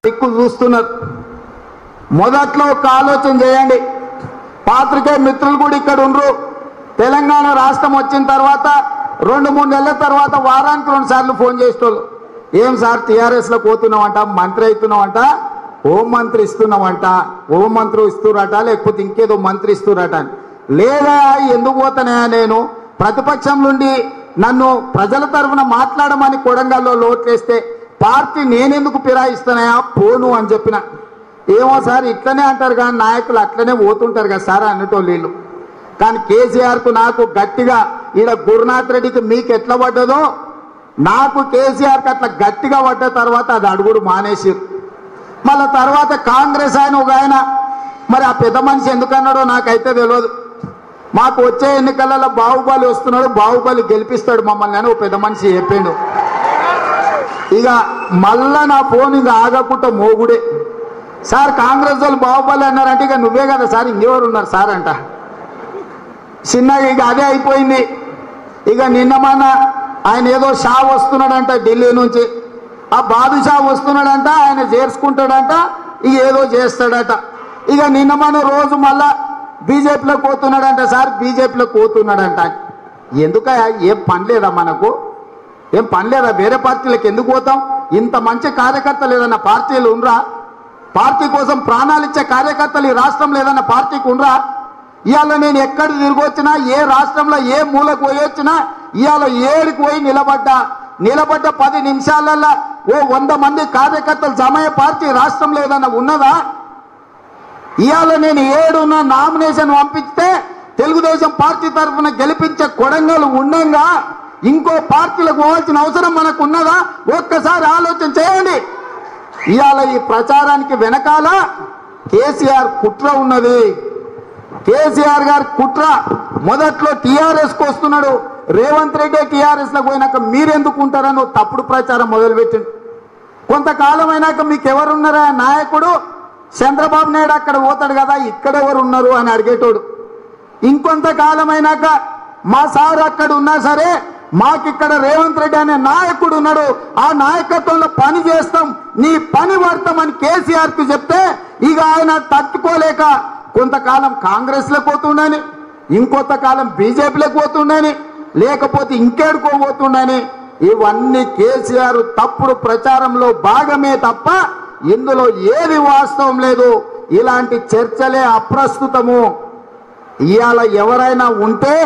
దిక్కు చూస్తున్నారు మొదట్లో ఒక ఆలోచన చేయండి పాత్రికేయ మిత్రులు కూడా ఇక్కడ ఉండరు తెలంగాణ రాష్ట్రం వచ్చిన తర్వాత రెండు మూడు నెలల తర్వాత వారానికి రెండు సార్లు ఫోన్ చేసేటోళ్ళు ఏం సార్ టీఆర్ఎస్ లో పోతున్నామంట మంత్రి అవుతున్నామంట హోం మంత్రి ఇస్తున్నామంట హోం మంత్రి ఇస్తురట లేకపోతే ఇంకేదో మంత్రి ఇస్తురట అని లేదా ఎందుకు పోతానా నేను ప్రతిపక్షం నుండి నన్ను ప్రజల తరఫున మాట్లాడమని కొడంగల్లో లోట్లేస్తే పార్టీ నేనెందుకు ఫిరాయిస్తానయా పోను అని చెప్పిన ఏమో సార్ ఇట్లనే అంటారు కానీ నాయకులు అట్లనే పోతుంటారు కదా సార్ అన్నటోళ్ళు వీళ్ళు కానీ కేసీఆర్ కు నాకు గట్టిగా ఈడ గురునాథ్ రెడ్డికి మీకు ఎట్లా పడ్డదో నాకు కేసీఆర్ కి అట్లా గట్టిగా పడ్డ తర్వాత అది అడుగుడు మానేసిరు మళ్ళా తర్వాత కాంగ్రెస్ ఆయన ఒక ఆయన మరి ఆ పెద్ద మనిషి ఎందుకన్నాడో నాకైతే తెలియదు మాకు వచ్చే ఎన్నికలలో బాహుబలి వస్తున్నాడు బాహుబలి గెలిపిస్తాడు మమ్మల్ని అని ఒక పెద్ద మనిషి చెప్పిండు ఇక మళ్ళా నా ఫోన్ ఇక ఆగకుండా మోగుడే సార్ కాంగ్రెస్ వాళ్ళు బాహుబలి అన్నారంటే ఇక నువ్వే కదా సార్ ఇంకెవరు ఉన్నారు సార్ అంట చిన్నగా ఇక అదే అయిపోయింది ఇక నిన్న మొన్న ఆయన ఏదో షా వస్తున్నాడంట ఢిల్లీ నుంచి ఆ బాదుషా వస్తున్నాడంట ఆయన చేర్చుకుంటాడంట ఇక ఏదో చేస్తాడట ఇక నిన్న మొన్న రోజు మళ్ళా బీజేపీలో పోతున్నాడంట సార్ బీజేపీలో పోతున్నాడంట ఎందుకయ్యా ఏం పని లేదా మనకు ఏం పని లేదా వేరే పార్టీలకు ఎందుకు పోతాం ఇంత మంచి కార్యకర్తలు ఏదన్నా పార్టీలు ఉండరా పార్టీ కోసం ప్రాణాలు ఇచ్చే కార్యకర్తలు ఈ రాష్ట్రంలో ఏదన్నా పార్టీకి ఉండరా ఇవాళ నేను ఎక్కడ తిరిగి వచ్చినా ఏ రాష్ట్రంలో ఏ మూలకు పోయి వచ్చినా ఇవాళ ఏడికి పోయి నిలబడ్డా నిలబడ్డ పది నిమిషాలలో ఓ వంద మంది కార్యకర్తలు సమయ పార్టీ రాష్ట్రంలో ఏదన్నా ఉన్నదా ఇవాళ నేను ఏడున్న నామినేషన్ పంపిస్తే తెలుగుదేశం పార్టీ తరఫున గెలిపించే కొడంగలు ఉండంగా ఇంకో పార్టీలకు పోవాల్సిన అవసరం మనకు ఉన్నదా ఒక్కసారి ఆలోచన చేయండి ఇవాళ ఈ ప్రచారానికి వెనకాల కేసీఆర్ కుట్ర ఉన్నది కేసీఆర్ గారి కుట్ర మొదట్లో టీఆర్ఎస్ కు వస్తున్నాడు రేవంత్ రెడ్డి టీఆర్ఎస్ లో పోయినాక మీరెందుకు ఉంటారని ఓ తప్పుడు ప్రచారం మొదలుపెట్టిండు కొంతకాలం అయినాక మీకు ఎవరున్నారా నాయకుడు చంద్రబాబు నాయుడు అక్కడ పోతాడు కదా ఇక్కడ ఎవరు ఉన్నారు అని అడిగేటోడు ఇంకొంతకాలం అయినాక మా సార్ అక్కడ ఉన్నా సరే మాకిక్కడ రేవంత్ రెడ్డి అనే నాయకుడు ఉన్నాడు ఆ నాయకత్వంలో పని చేస్తాం నీ పని వర్తమని కేసీఆర్ కి చెప్తే ఇక ఆయన తట్టుకోలేక కొంతకాలం కాంగ్రెస్ లో పోతుండని ఇంకొంతకాలం బీజేపీలోకి పోతుండని లేకపోతే ఇంకేడుకోబోతుండని ఇవన్నీ కేసీఆర్ తప్పుడు ప్రచారంలో భాగమే తప్ప ఇందులో ఏది వాస్తవం లేదు ఇలాంటి చర్చలే అప్రస్తుతము ఇవాళ ఎవరైనా ఉంటే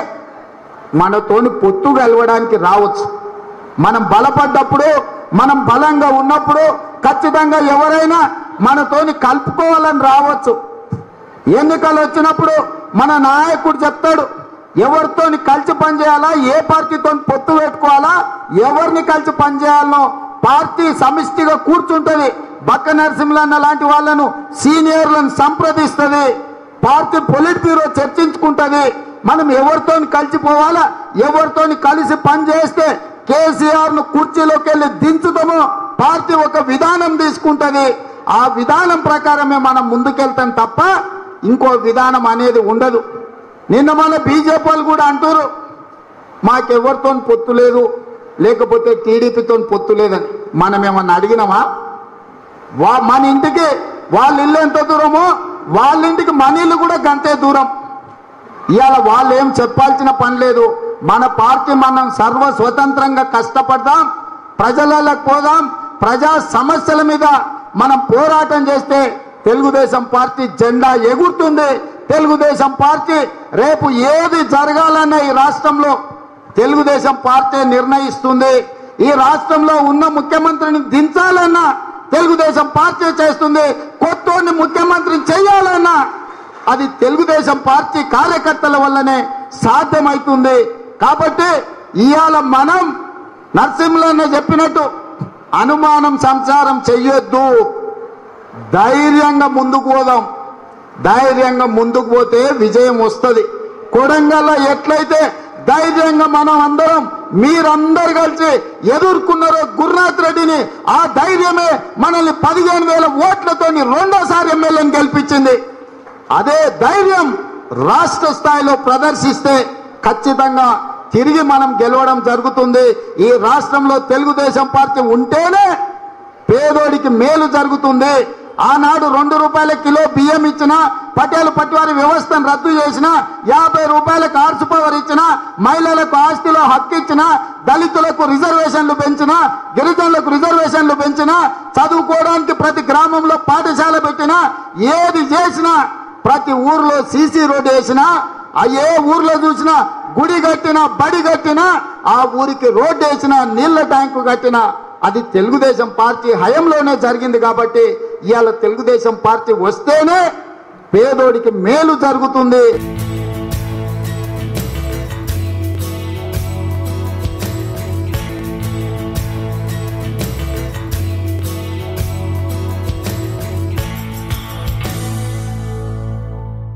మనతోని పొత్తు కలవడానికి రావచ్చు మనం బలపడ్డప్పుడు మనం బలంగా ఉన్నప్పుడు ఖచ్చితంగా ఎవరైనా మనతోని కలుపుకోవాలని రావచ్చు ఎన్నికలు వచ్చినప్పుడు మన నాయకుడు చెప్తాడు ఎవరితోని కలిసి పనిచేయాలా ఏ పార్టీతో పొత్తు పెట్టుకోవాలా ఎవరిని కలిసి పనిచేయాలనో పార్టీ సమిష్టిగా కూర్చుంటది బక్క నరసింహలన్న లాంటి వాళ్ళను సీనియర్లను సంప్రదిస్తుంది పార్టీ పొలిట్ బ్యూరో చర్చించుకుంటది మనం ఎవరితో కలిసిపోవాలా ఎవరితో కలిసి పనిచేస్తే కేసీఆర్ ను కుర్చీలోకి వెళ్ళి దించుతామో పార్టీ ఒక విధానం తీసుకుంటది ఆ విధానం ప్రకారమే మనం ముందుకెళ్తాం తప్ప ఇంకో విధానం అనేది ఉండదు నిన్న మన బీజేపీ వాళ్ళు కూడా అంటారు మాకెవరితో పొత్తు లేదు లేకపోతే టీడీపీతో పొత్తు లేదని మనం ఏమన్నా అడిగినామా వా మన ఇంటికి వాళ్ళ ఇల్లు ఎంత దూరమో వాళ్ళ ఇంటికి మన ఇల్లు కూడా గంతే దూరం ఇవాళ వాళ్ళు ఏం చెప్పాల్సిన పని లేదు మన పార్టీ మనం సర్వ స్వతంత్రంగా కష్టపడదాం ప్రజలకు పోదాం ప్రజా సమస్యల మీద మనం పోరాటం చేస్తే తెలుగుదేశం పార్టీ జెండా ఎగురుతుంది తెలుగుదేశం పార్టీ రేపు ఏది జరగాలన్న ఈ రాష్ట్రంలో తెలుగుదేశం పార్టీ నిర్ణయిస్తుంది ఈ రాష్ట్రంలో ఉన్న ముఖ్యమంత్రిని దించాలన్నా తెలుగుదేశం పార్టీ చేస్తుంది కొత్తోడిని ముఖ్యమంత్రిని చేయాలన్నా అది తెలుగుదేశం పార్టీ కార్యకర్తల వల్లనే సాధ్యమవుతుంది కాబట్టి ఇవాళ మనం నరసింహులన్న చెప్పినట్టు అనుమానం సంసారం చెయ్యొద్దు ధైర్యంగా ముందుకు పోదాం ధైర్యంగా ముందుకు పోతే విజయం వస్తుంది కొడంగల్లో ఎట్లయితే ధైర్యంగా మనం అందరం మీరందరు కలిసి ఎదుర్కొన్నారో గురునాథ్ రెడ్డిని ఆ ధైర్యమే మనల్ని పదిహేను వేల ఓట్లతోని రెండోసారి ఎమ్మెల్యేని గెలిపించింది అదే ధైర్యం రాష్ట్ర స్థాయిలో ప్రదర్శిస్తే ఖచ్చితంగా తిరిగి మనం గెలవడం జరుగుతుంది ఈ రాష్ట్రంలో తెలుగుదేశం పార్టీ ఉంటేనే పేదోడికి మేలు జరుగుతుంది ఆనాడు రెండు రూపాయల కిలో బియ్యం ఇచ్చిన పటేల్ పట్వారి వ్యవస్థను రద్దు చేసిన యాభై రూపాయలకు ఆర్స్ పవర్ ఇచ్చిన మహిళలకు ఆస్తిలో హక్కు ఇచ్చిన దళితులకు రిజర్వేషన్లు పెంచిన గిరిజనులకు రిజర్వేషన్లు పెంచిన చదువుకోవడానికి ప్రతి గ్రామంలో పాఠశాల పెట్టిన ఏది చేసినా ప్రతి ఊర్లో సీసీ రోడ్డు వేసినా ఆ ఏ ఊర్లో చూసినా గుడి కట్టినా బడి కట్టినా ఆ ఊరికి రోడ్డు వేసినా నీళ్ల ట్యాంకు కట్టినా అది తెలుగుదేశం పార్టీ హయంలోనే జరిగింది కాబట్టి ఇవాళ తెలుగుదేశం పార్టీ వస్తేనే పేదోడికి మేలు జరుగుతుంది